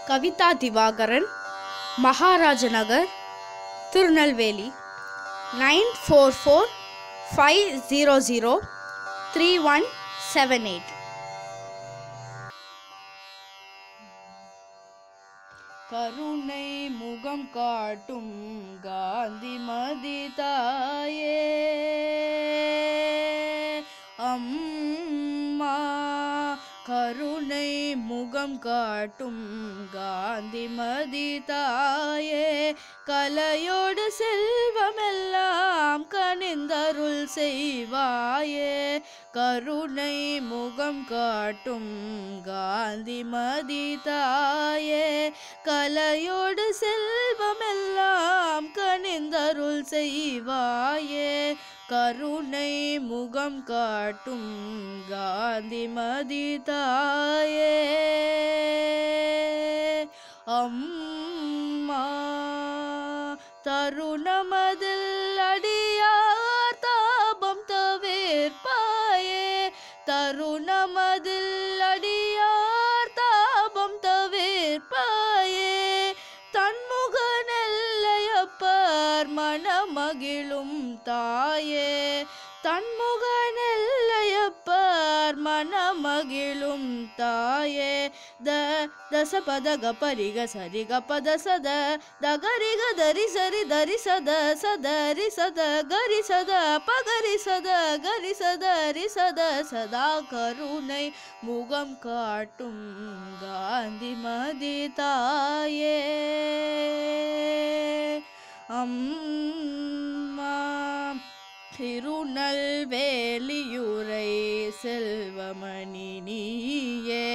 Kavitha Divakaran Maharaja Nagar Tirunelveli nine four four five zero zero three one seven eight கருணை முகம் காட்டும் காந்திமதி தாயே அம்மா கருணை முகம் காட்டும் காந்திமதி தாயே கலையோடு செல்வமெல்லாம் கனிந்தருள் செய்வாயே கருணை முகம் காட்டும் காந்திமதி தாயே கலையோடு செல்வமெல்லாம் கனிந்தருள் செய்வாயே கருணை முகம் காட்டும் காந்திமதி தாயே அம்மா தருணமதில் அடியார் தாபம் தவிர்ப்பாயே தருணமதில் அடியார் தாபம் தவிர்ப்பாயே தன்முக நெல்லையப்பர் மனமகிழும் தாயே தன்முக நெல்லையப்பர் மனமகிழும் தாயே த தச பத கபரிக சரி கபத சத தகரிக தரி சரி தரி சத சதரி சத கரி சத பகரி சத கரி சத ரி சத சதா கருணை முகம் காட்டும் காந்திமதி தாயே அம்மா திருநெல்வேலியுரை செல்வமணி நீயே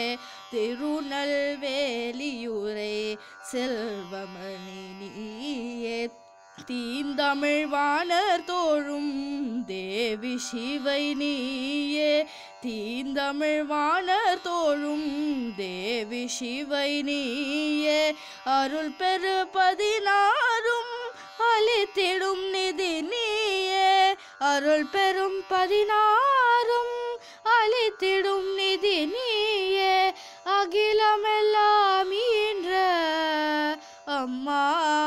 திருநெல்வேலியுரை செல்வமணி நீயே தீந்தமிழ் வாணர் தோழும் தேவி சிவை நீயே தீந்தமிழ் வாணர் தோழும் தேவி சிவை நீயே அருள் பெரு பதினாறும் அளித்திடும் நிதி நீயே அருள் பெரும் பதினாறும் அளித்திடும் நிதி நீயே அகிலமெல்லாம் ஈன்ற அம்மா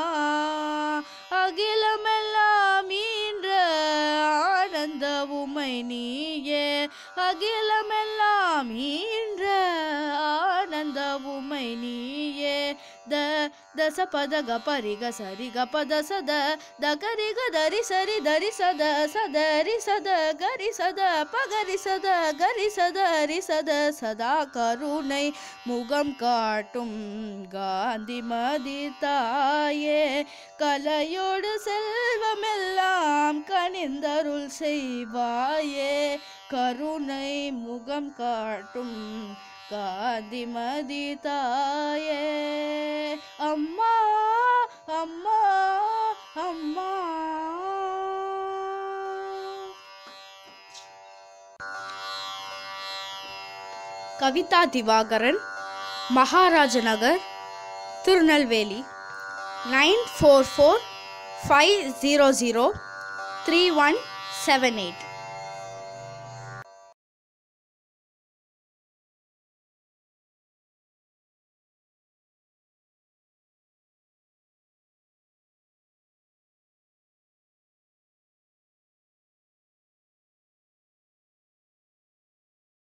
அகிலமெல்லாம் ஈன்ற ஆனந்த உமை நீயே அகிலமெல்லாம் ஈன்ற ஆனந்த உமை நீயே த ದಸ ಪದ ಗ ಪರಿ ಗ ಸರಿ ಗ ಪದ ಸದ ದ ಗರಿ ಗ ದರಿ ಸರಿ ದರಿ ಸದ ಸದರಿ ಸದ ಗರಿ ಸದ ಪಗರಿ ಸದ ಗರಿ ಸದ ರಿ ಸದ சதா கருணை முகம் காட்டும் காந்தி மதி தாயே கலையோடு செல்வமெல்லாம் கனிந்தருள் செய்வாயே கருணை முகம் காட்டும் காந்திமதி தாயே அம்மா அம்மா அம்மா Kavitha Divakaran Maharaja Nagar Tirunelveli nine four four five zero zero three one seven eight